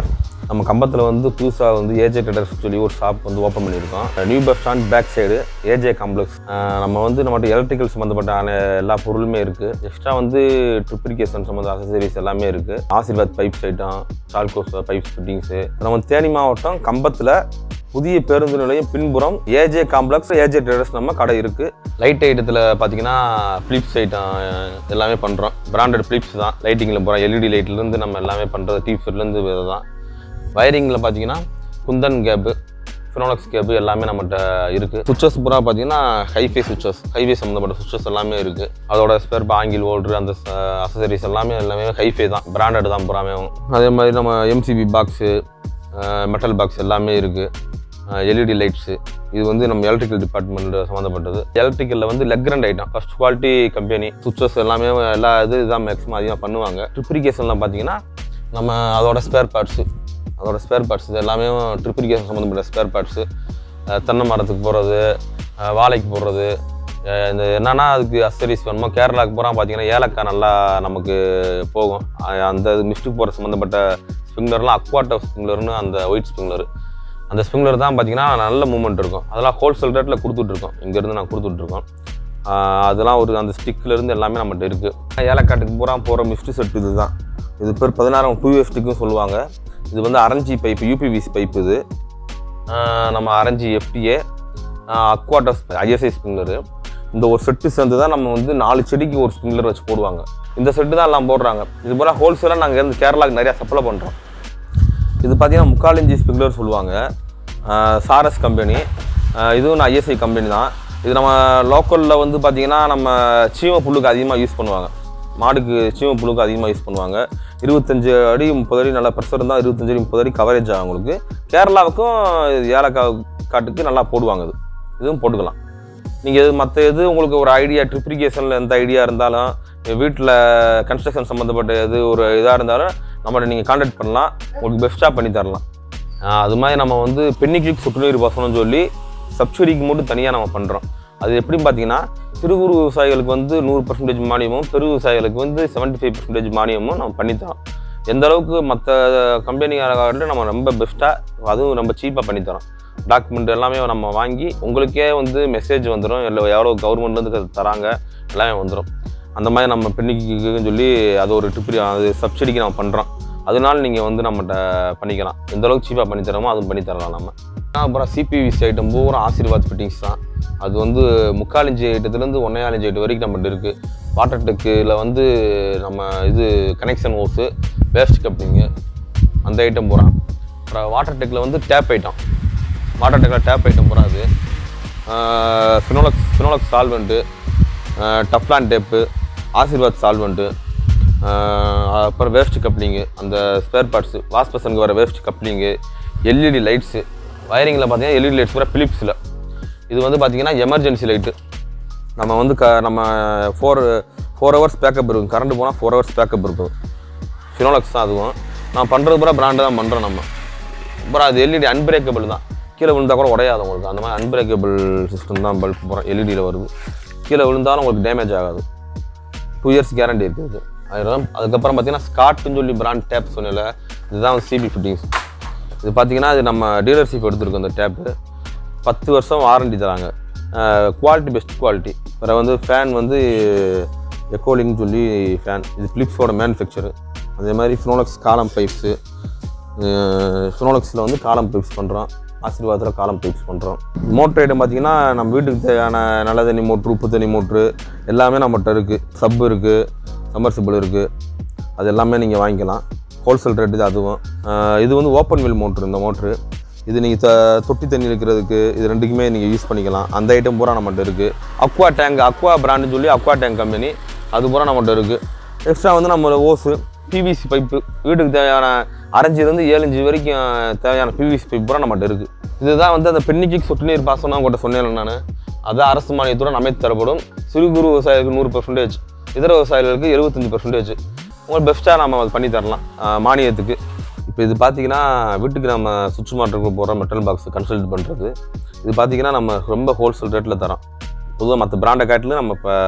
நம்ம கம்பத்தில் வந்து புதுசாக வந்து ஏஜே ட்ரேடர்ஸ் சொல்லி ஒரு ஷாப் வந்து ஓப்பன் பண்ணியிருக்கோம் new bus stand back side AJ complex நம்ம வந்து நம்மகிட்ட எலக்ட்ரிக்கல் சம்மந்தப்பட்ட அன- எல்லா பொருளுமே இருக்குது எக்ஸ்ட்ரா வந்து ட்ரிப்ளிகேஷன் சம்மந்த அசசரிஸ் எல்லாமே இருக்குது ஆசீர்வாத் பைப்ஸ் ஐட்டம் சால்கோஸ் பைப்ஸ் ஃபிட்டிங்ஸு நம்ம தேனி மாவட்டம் கம்பத்தில் புதிய பேருந்து நிலையம் பின்புறம் ஏஜே காம்ப்ளெக்ஸ் ஏஜே ட்ரேடர்ஸ் நம்ம கடை இருக்குது லைட் ஐட்டத்தில் பார்த்தீங்கன்னா ஃபிலிப்ஸ் ஐட்டம் எல்லாமே பண்ணுறோம் பிராண்டட் ஃபிலிப்ஸ் தான் லைட்டிங்கில் போகிறோம் எல்இடி லைட்லேருந்து நம்ம எல்லாமே பண்ணுறது டிஃபர்லேருந்து தான் வயரிங்கில் பார்த்தீங்கன்னா குந்தன் கேப்பு ஃபினோலக்ஸ் கேப்பு எல்லாமே நம்மகிட்ட இருக்குது சுவிச்சஸ் பூரா பார்த்தீங்கன்னா ஹைஃபை சுவிச்சஸ் ஹைவே சம்மந்தப்பட்ட சுவிச்சஸ் எல்லாமே இருக்குது அதோட ஸ்பேர் ஆங்கில் ஹோல்டர் அந்த அசசரிஸ் எல்லாமே எல்லாமே ஹைஃபை தான் பிராண்டட் தான் பூராமே அதே மாதிரி நம்ம எம்சிபி பாக்ஸு மெட்டல் பாக்ஸ் எல்லாமே இருக்குது எல்இடி லைட்ஸு இது வந்து நம்ம எலக்ட்ரிக்கல் டிபார்ட்மெண்ட் சம்மந்தப்பட்டது எலக்ட்ரிக்கலில் வந்து Legrand item first quality company switches எல்லாமே எல்லா இது இதான் மேக்ஸிமம் அதிகமாக பண்ணுவாங்க ட்ரிப்ளிகேஷன்லாம் பார்த்தீங்கன்னா நம்ம அதோட ஸ்பேர் பார்ட்ஸு அதோட ஸ்பேர் பார்ட்ஸ் இது எல்லாமே ட்ரிப்ளிகேஷன் சம்மந்தப்பட்ட ஸ்பேர் பார்ட்ஸு தென்னை மரத்துக்கு போடுறது வாழைக்கு போடுறது அஹ் இந்த என்னன்னா அதுக்கு அசரிஸ் வேணுமோ கேரளாவுக்கு போகிறோம் பார்த்தீங்கன்னா ஏலக்காய் நல்லா நமக்கு போகும் அஹ் அந்த மிஸ்டுக்கு போகிற சம்மந்தப்பட்ட ஸ்ப்ரிங்லர்லாம் அக்வாட்டோ ஸ்ப்ரிங்லர்னு அந்த ஒயிட் ஸ்ப்ரிங்லர் அந்த ஸ்ப்ரிங்லர் தான் பார்த்தீங்கன்னா நல்ல மூவ்மெண்ட் இருக்கும் அதெல்லாம் ஹோல்சேல் ரேட்டில் கொடுத்துட்ருக்கோம் இங்கேருந்து நான் கொடுத்துட்ருக்கோம் அதெல்லாம் ஒரு அந்த ஸ்டிக்லேருந்து எல்லாமே நம்மகிட்ட இருக்குது ஏலக்காட்டுக்கு பூரா போகிற மிஸ்டு செட் இது தான் இது பேர் பதினாறாம் டூ ஸ்டிக்கும் சொல்லுவாங்க இது வந்து அரஞ்சி பைப்பு யூபிவிசி பைப் இது ஆஹ் நம்ம அரஞ்சி எஃப்டிஏ அக்வாட்டஸ் ஐஎஸ்ஐ ஸ்ப்ரிங்லரு இந்த ஒரு செட்டு சேர்ந்து தான் நம்ம வந்து நாலு செடிக்கு ஒரு ஸ்ப்ரிங்லர் வச்சு போடுவாங்க இந்த செட்டு தான் எல்லாம் போடுறாங்க இது போல் ஹோல்சேலாக நாங்கள் இருந்து கேரளாவுக்கு நிறையா சப்ளை பண்ணுறோம் இது பார்த்தீங்கன்னா முக்கால் இன்ச்சி ஸ்ப்ரிங்லர் சொல்லுவாங்க சாரஸ் கம்பெனி இதுவும் ஐஎஸ்ஐ கம்பெனி தான் இது நம்ம லோக்கலில் வந்து பார்த்தீங்கன்னா நம்ம சீம புல்லுக்கு அதிகமாக யூஸ் பண்ணுவாங்க மாடுக்கு சீம புல்லுக்கு அதிகமாக யூஸ் பண்ணுவாங்க இருபத்தஞ்சு அடி முப்பது அடி நல்லா ப்ரெஷர் இருந்தால் இருபத்தஞ்சு அடி முப்பது அடி கவரேஜ் ஆகும் உங்களுக்கு கேரளாவுக்கும் இது ஏலக்காய் காட்டுக்கு நல்லா போடுவாங்க இது இதுவும் போட்டுக்கலாம் நீங்கள் இது மற்ற எது உங்களுக்கு ஒரு ஐடியா ட்ரிப்ளிகேஷனில் எந்த ஐடியா இருந்தாலும் வீட்டில் கன்ஸ்ட்ரக்ஷன் சம்மந்தப்பட்ட எது ஒரு இதாக இருந்தாலும் நம்மகிட்ட நீங்கள் காண்டாக்ட் பண்ணலாம் உங்களுக்கு பெஸ்ட்டாக பண்ணி தரலாம் ஆஹ் அது மாதிரி நம்ம வந்து பெண்ணிக்கு சொட்டுநீர் பாசனம்னு சொல்லி சப்சிடிக்கு மட்டும் தனியாக நம்ம பண்ணுறோம் அது எப்படின்னு பார்த்தீங்கன்னா சிறு குறு விவசாயிகளுக்கு வந்து நூறு பர்சன்டேஜ் மானியமும் பெரு விவசாயிகளுக்கு வந்து செவன்ட்டி ஃபைவ் பர்சன்டேஜ் மானியமும் நம்ம பண்ணித்தரோம் எந்த அளவுக்கு மற்ற கம்பெனிக்காரர்கிட்ட நம்ம ரொம்ப பெஸ்ட்டாக அதுவும் ரொம்ப சீப்பாக பண்ணித்தரோம் டாக்குமெண்ட் எல்லாமே நம்ம வாங்கி உங்களுக்கே வந்து மெசேஜ் வந்துடும் இல்லை எவ்வளோ கவர்மெண்ட்லேருந்து தராங்க எல்லாமே வந்துடும் அந்த மாதிரி நம்ம பெண்ணிக்கு சொல்லி அது ஒரு ட்ரிப்ரி அது சப்சிடிக்கு நம்ம பண்ணுறோம் அதனால நீங்கள் வந்து நம்மகிட்ட பண்ணிக்கலாம் எந்த அளவுக்கு சீப்பாக பண்ணி தரோமோ அதுவும் பண்ணி தரலாம் நம்ம அப்புறம் சிபிவிசி ஐட்டம் பூரா ஆசீர்வாத் ஃபிட்டிங்ஸ் தான் அது வந்து முக்கால் இன்ச்சு ஐட்டத்துலேருந்து ஒன்றையால் இன்ச்சு ஐட்டம் வரைக்கும் நம்மகிட்ட இருக்குது வாட்டர் டெக்கில் வந்து நம்ம இது கனெக்ஷன் ஹோஸு வேஸ்ட் கப்ளிங்கு அந்த ஐட்டம் பூரா அப்புறம் வாட்டர் டெக்கில் வந்து டேப் ஐட்டம் வாட்டர் டெக்கில் டேப் ஐட்டம் பூரா அது Finolex Finolex solvent Teflon tape Ashirvad solvent அப்புறம் வேஸ்ட் கப்ளிங்கு அந்த ஸ்பேர் பார்ட்ஸு வாஷ் பர்சனுக்கு வர வேஸ்ட் கப்ளிங்கு எல்இடி லைட்ஸு வயரிங்கில் பார்த்தீங்கன்னா எல்இடி லைட்ஸ் பூரா பிலிப்ஸில் இது வந்து பார்த்தீங்கன்னா எமர்ஜென்சி லைட்டு நம்ம வந்து க நம்ம ஃபோர் ஃபோர் ஹவர்ஸ் பேக்கப் இருக்கும் கரண்ட் போனால் ஃபோர் ஹவர்ஸ் பேக்கப் இருக்கும் ஃபினோலக்ஸ் தான் அதுவும் நான் பண்ணுறது பூரா பிராண்டு தான் பண்ணுறோம் நம்ம அப்புறம் அது எல்இடி அன்பிரேக்கபிள் தான் கீழே விழுந்தா கூட உடையாது உங்களுக்கு அந்த மாதிரி அன்பிரேக்கபிள் சிஸ்டம் தான் பல்ப் போகிறோம் எல்இடியில் வருது கீழே விழுந்தாலும் உங்களுக்கு டேமேஜ் ஆகாது டூ இயர்ஸ் கேரண்டி இருக்குது அதுதான் அதுக்கப்புறம் பார்த்தீங்கன்னா ஸ்காட்னு சொல்லி பிராண்ட் டேப் சொன்னல இதுதான் வந்து சிபி ஃபிட்டிங்ஸ் இது பார்த்தீங்கன்னா இது நம்ம டீலர்ஷிப் எடுத்திருக்கோம் இந்த டேப்பு பத்து வருஷம் வாரண்டி தராங்க குவாலிட்டி பெஸ்ட் குவாலிட்டி வேறு வந்து ஃபேன் வந்து எக்கோலிங்னு சொல்லி ஃபேன் இது ஃபிலிப்ஸோட மேனுஃபேக்சரு அதே மாதிரி ஃபினோலக்ஸ் காலம் பைப்ஸு ஃபினோலக்ஸில் வந்து காலம் பைப்ஸ் பண்ணுறோம் ஆசீர்வாதத்தில் காலம் பைப்ஸ் பண்ணுறோம் மோட்டர் ஐட்டம் பார்த்தீங்கன்னா நம்ம வீட்டுக்கு தேவையான நல்ல தண்ணி மோட்ரு உப்பு தண்ணி மோட்ரு எல்லாமே நம்மகிட்ட இருக்குது சப் இருக்குது சம்மர்சிபிள் இருக்குது அது எல்லாமே நீங்கள் வாங்கிக்கலாம் ஹோல்சேல் ரேட்டு இது அதுவும் ஆஹ் இது வந்து ஓப்பன் வில் மோட்ரு இந்த மோட்ரு இது நீங்கள் த தொட்டி தண்ணி இருக்கிறதுக்கு இது ரெண்டுக்குமே நீங்கள் யூஸ் பண்ணிக்கலாம் அந்த ஐட்டம் பூரா நம்மகிட்ட இருக்குது அக்வா டேங்க் அக்வா பிராண்டுன்னு சொல்லி அக்வா டேங்க் கம்பெனி அது பூரா நம்மகிட்ட இருக்குது எக்ஸ்ட்ரா வந்து நம்ம ஓஸு பிவிசி பைப்பு வீட்டுக்கு தேவையான அரைஞ்சிலேருந்து ஏழு இன்ச்சு வரைக்கும் தேவையான பிவிசி பைப் பூரா நம்மகிட்ட இருக்குது இதுதான் வந்து அந்த பெண்ணிக்கு சொட்டு நீர் பாசனம் உங்கள்கிட்ட சொன்னேன் நான் அதான் அரசு மானியத்துடன் அமைத்து தரப்படும் சிறு குறு விவசாயிகளுக்கு நூறு பர்சன்டேஜ் இதர விவசாயிகளுக்கு எழுபத்தஞ்சு பர்சன்டேஜ் உங்களுக்கு பெஸ்ட்டாக நம்ம அது பண்ணி தரலாம் ஆஹ் மானியத்துக்கு இப்போ இது பார்த்தீங்கன்னா வீட்டுக்கு நம்ம சுவிட்ச் மாட்டுக்கு போகிற மெட்டல் பாக்ஸ் கன்சல்ட் பண்ணுறது இது பார்த்தீங்கன்னா நம்ம ரொம்ப ஹோல்சேல் ரேட்டில் தரோம் பொதுவாக மற்ற பிராண்டை காட்டிலும் நம்ம இப்போ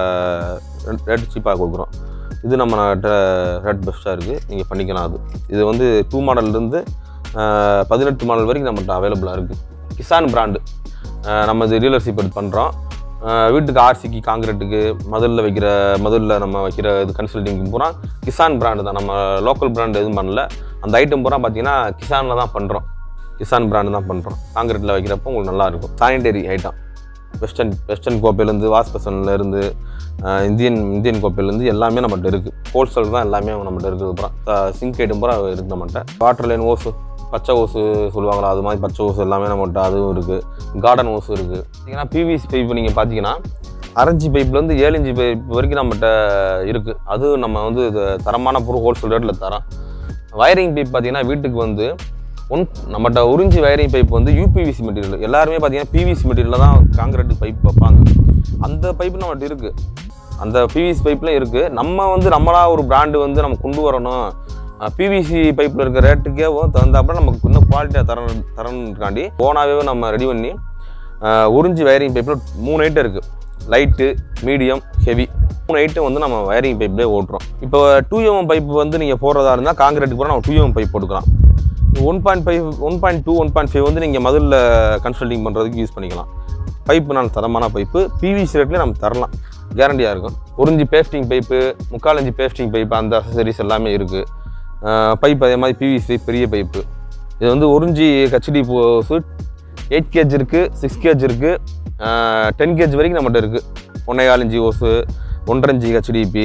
ரேட் சீப்பாக கொடுக்குறோம் இது நம்ம ரேட் பெஸ்ட்டாக இருக்குது நீங்கள் பண்ணிக்கலாம் அது இது வந்து டூ மாடல்லேருந்து பதினெட்டு மாடல் வரைக்கும் நம்மகிட்ட அவைலபிளாக இருக்குது கிசான் பிராண்டு நம்ம இது டீலர்ஷிப் எடுத்து பண்ணுறோம் வீட்டுக்கு ஆர்சிக்கு காங்கிரீட்டுக்கு மதுரில் வைக்கிற மதுரில் நம்ம வைக்கிற இது கன்சல்டிங் பூரா கிசான் பிராண்டு தான் நம்ம லோக்கல் பிராண்ட் எதுவும் பண்ணல அந்த ஐட்டம் பூரா பார்த்தீங்கன்னா கிசானில் தான் பண்ணுறோம் கிசான் பிராண்டு தான் பண்ணுறோம் காங்கிரீட்டில் வைக்கிறப்போ உங்களுக்கு நல்லாயிருக்கும் சானிடரி ஐட்டம் வெஸ்டர்ன் வெஸ்டர்ன் கோப்பையிலேருந்து வாஷ் பேசன்லேருந்து இந்தியன் இந்தியன் கோப்பையிலேருந்து எல்லாமே நம்மகிட்ட இருக்குது ஹோல்சேல் தான் எல்லாமே நம்மகிட்ட இருக்குது அப்புறம் சிங்க் ஐட்டம் பூரா இருக்குது நம்மகிட்ட வாட்டர் லைன் ஓஸு பச்சை ஓசு சொல்லுவாங்களா அது மாதிரி பச்சை ஓசு எல்லாமே நம்மகிட்ட அதுவும் இருக்குது கார்டன் ஓசு இருக்குது பார்த்தீங்கன்னா பிவிசி பைப் நீங்கள் பார்த்தீங்கன்னா அரைஞ்சி பைப்லேருந்து ஏழு இன்ச்சு பைப் வரைக்கும் நம்மகிட்ட இருக்குது அதுவும் நம்ம வந்து இது தரமான பொருள் ஹோல்சேல் ரேட்டில் தரோம் வயரிங் பைப் பார்த்தீங்கன்னா வீட்டுக்கு வந்து ஒன் நம்மகிட்ட உறிஞ்சி வயரிங் பைப் வந்து யூபிவிசி மெட்டீரியல் எல்லாருமே பார்த்தீங்கன்னா பிவிசி மெட்டீரியலில் தான் காங்கிரீட் பைப் வைப்பாங்க அந்த பைப் நம்மகிட்ட இருக்குது அந்த பிவிசி பைப்லாம் இருக்குது நம்ம வந்து நம்மளா ஒரு பிராண்டு வந்து நம்ம கொண்டு வரணும் பிவிசி பைப்பில் இருக்க ரேட்டுக்கே தகுந்தாப்புல நமக்கு இன்னும் குவாலிட்டியாக தரணும் தரணுக்காண்டி ஓனாகவே நம்ம ரெடி பண்ணி ஆஹ், உறிஞ்சி வயரிங் பைப்பில் மூணு ஐட்டம் இருக்குது லைட்டு மீடியம் ஹெவி மூணு ஐட்டம் வந்து நம்ம வயரிங் பைப்லேயே ஓட்டுறோம் இப்போ டூ எம் பைப் வந்து நீங்கள் போடுறதா இருந்தால் காங்கிரீட்டுக்கு போனால் நம்ம டூ எம் பைப் போட்டுக்கலாம் one point five one point two one point five வந்து நீங்கள் முதல்ல கன்சல்டிங் பண்ணுறதுக்கு யூஸ் பண்ணிக்கலாம் பைப்பு நான் தரமான பைப்பு பிவிசி ரேட்லேயே நம்ம தரலாம் கேரண்டியாக இருக்கும் உறிஞ்சி பேஸ்டிங் பைப்பு முக்கால் இன்ச்சு பேஸ்டிங் பைப்பு அந்த அசசரிஸ் எல்லாமே இருக்குது பைப் அதே மாதிரி பிவிசி பெரிய பைப்பு இது வந்து உறிஞ்சி ஹெச்டி போஸு எயிட் கேஜ் இருக்குது சிக்ஸ் கேஜ் இருக்குது டென் கேஜ் வரைக்கும் நம்மகிட்ட இருக்குது ஒன்றே கால் இன்ச்சி ஓஸு ஒன்றரை இன்ச்சி ஹெச்டிபி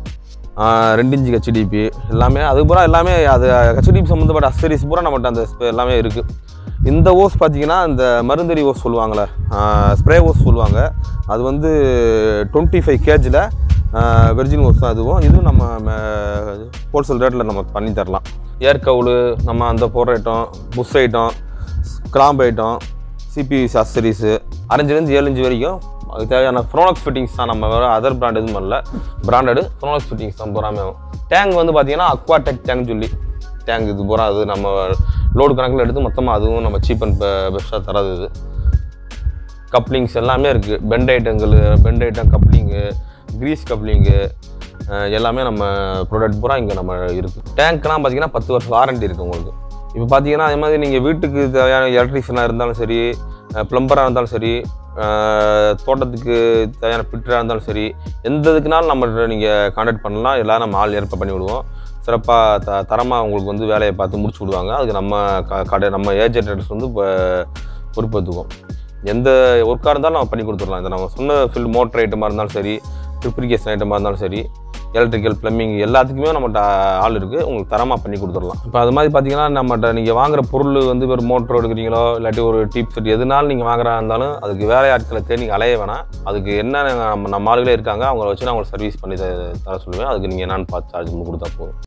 ரெண்டு இன்ச்சு ஹெச்டிபி எல்லாமே அது பூரா எல்லாமே அது ஹெச்டிபி சம்மந்தப்பட்ட அசரிஸ் பூரா நம்மகிட்ட அந்த ஸ்ப- எல்லாமே இருக்குது இந்த ஓஸ் பார்த்தீங்கன்னா இந்த மருந்தடி ஓஸ் சொல்லுவாங்களே ஸ்ப்ரே ஓஸ் சொல்லுவாங்க அது வந்து டுவெண்ட்டி ஃபைவ் கேஜில் வெர்ஜின் ஓஸ் தான் இதுவும் இதுவும் நம்ம ஹோல்சேல் ரேட்டில் நம்ம பண்ணி தரலாம் ஏர் கவுளு நம்ம அந்த போடுற item bush item clamp item CPVC accessories அரைஞ்சிலேருந்து ஏழு இன்ச்சு வரைக்கும் அதுக்கு தேவையான ஃப்ரோனக்ஸ் ஃபிட்டிங்ஸ் தான் நம்ம வேறு அதர் பிராண்ட் எதுவும் பண்ணல பிராண்டடு ஃப்ரோனக்ஸ் ஃபிட்டிங்ஸ் தான் பூராமே ஆகும் டேங்க் வந்து பார்த்தீங்கன்னா அக்வாடெக் டேங்க் சொல்லி டேங்க் இது பூரா அது நம்ம லோடு கணக்கில் எடுத்து மொத்தமாக அதுவும் நம்ம சீப் அண்ட் பெஸ்ட்டாக தராது இது கப்ளிங்ஸ் எல்லாமே இருக்குது பெண்ட் ஐட்டங்கள் bend item coupling grease coupling எல்லாமே நம்ம ப்ராடக்ட் பூரா இங்கே நம்ம இருக்குது டேங்க்லாம் பார்த்தீங்கன்னா பத்து வருஷம் வாரண்டி இருக்குது உங்களுக்கு இப்போ பார்த்தீங்கன்னா அதே மாதிரி நீங்கள் வீட்டுக்கு தேவையான எலக்ட்ரிஷியனாக இருந்தாலும் சரி ப்ளம்பராக இருந்தாலும் சரி அஹ், தோட்டத்துக்கு தேவையான ஃபிட்டராக இருந்தாலும் சரி எந்த இதுக்குனாலும் நம்ம நீங்கள் கான்டாக்ட் பண்ணலாம் எல்லாம் நம்ம ஆள் ஏற்பாடு பண்ணி விடுவோம் சிறப்பாக த தரமாக உங்களுக்கு வந்து வேலையை பார்த்து முடிச்சு விடுவாங்க அதுக்கு நம்ம க கடை நம்ம ஏஜென்ட்ஸ் வந்து இப்போ பொறுப்பேற்றுக்குவோம் எந்த ஒர்க்காக இருந்தாலும் நம்ம பண்ணி கொடுத்துடலாம் இந்த நம்ம சொன்ன ஃபில் மோட்டர் ஐட்டமாக இருந்தாலும் சரி ட்ரிப்ளிகேஷன் ஐட்டமாக இருந்தாலும் சரி எலக்ட்ரிக்கல் ப்ளம்பிங் எல்லாத்துக்குமே நம்மகிட்ட ஆள் இருக்குது உங்களுக்கு தரமாக பண்ணி கொடுத்துடலாம் இப்போ அது மாதிரி பார்த்தீங்கன்னா நம்மகிட்ட நீங்கள் வாங்குற பொருள் வந்து ஒரு மோட்டர் எடுக்கிறீங்களோ இல்லாட்டி ஒரு டீப் செட் எதுனாலும் நீங்கள் வாங்குறா இருந்தாலும் அதுக்கு வேலை ஆட்களை தேடி நீங்கள் அலைய வேணாம் அதுக்கு என்ன நம்ம நம்ம ஆளுகளே இருக்காங்க அவங்கள வச்சு நான் உங்களுக்கு சர்வீஸ் பண்ணி த- தர சொல்லுவேன் அதுக்கு நீங்கள் என்னன்னு பார்த்து சார்ஜ் கொடுத்தா போதும்